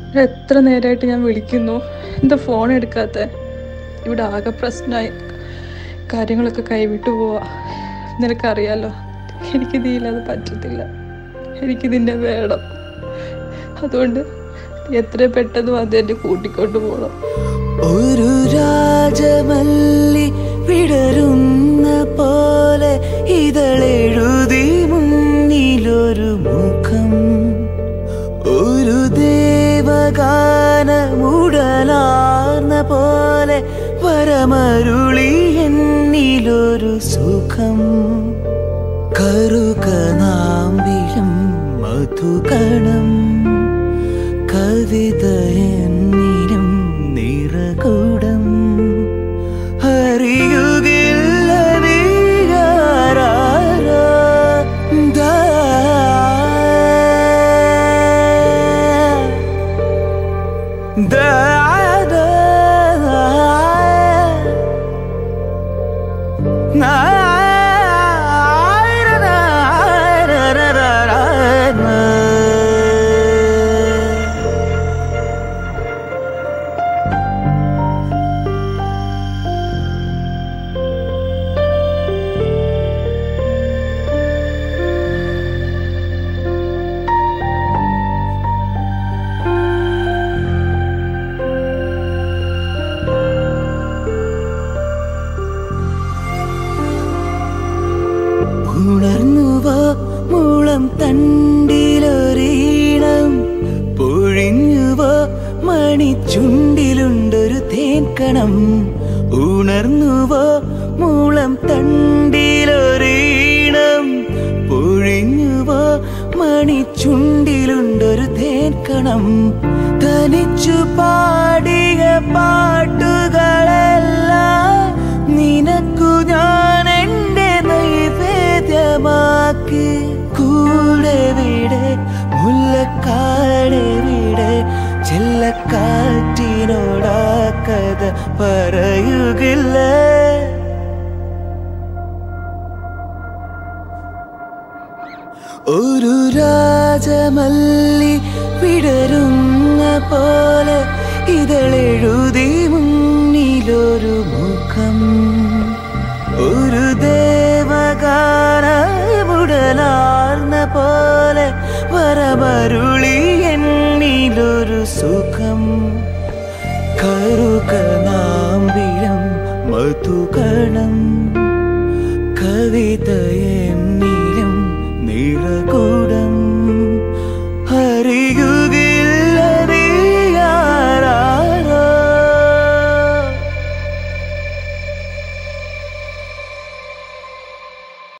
എത്ര നേരമായിട്ട് ഞാൻ വിളിക്കുന്നു എന്താ ഫോൺ എടുക്കാത്ത ഇവിടെ ആകെ പ്രശ്നമായി കാര്യങ്ങളൊക്കെ കൈവിട്ടു പോവാ നിനക്കറിയാലോ എനിക്കിതില്ലാതെ പറ്റത്തില്ല എനിക്കിതിൻ്റെ വേണം അതുകൊണ്ട് എത്രയും പെട്ടെന്ന് വന്ന് എന്നെ കൂട്ടിക്കൊണ്ട് പോകണം ഒരു രാജമല്ലി വിടരുന്ന പോലെ ഇതളെഴുതി മുന്നിലൊരു മുഖം ഒരു ദേവഗാനമുടലാർന്ന പോലെ വരമരുളി എന്നിലൊരു സുഖം കറുകനാമ്പിലും മധുകണം കവിത എന്നിലും നിറകൂടം അറിയുകില്ല നീയാരാരോ ദാ ദാ ദാ ഉണർന്നുവോ മൂളം തണ്ടിലൊരീണം പൊഴിഞ്ഞുവോ മണിച്ചുണ്ടിലുണ്ടൊരു തേൻകണം ഉണർന്നുവോ മൂളം തണ്ടിലൊരീണം പൊഴിഞ്ഞുവോ മണിച്ചുണ്ടിലുണ്ടൊരു തേൻകണം തനിച്ചു പാടിയ പാട്ടുകളെല്ലാം നിനക്കു ഞാൻ എൻ്റെ നൈവേദ്യമാക്കി കൂടെ വിടെ മുല്ലക്കാടെ വിടെ ചെല്ലക്കാറ്റിനോടാ കഥ പറയുകില്ല ഒരു രാജമല്ലി വിടരുന്ന പോലെ ഇതളെഴുതി മുന്നിലൊരു മുഖം ഒരു ദേവഗാനമുടലാർന്ന പോലെ വരമരുളി എന്നിലൊരു സുഖം കറുകനാമ്പിളം മധുകണം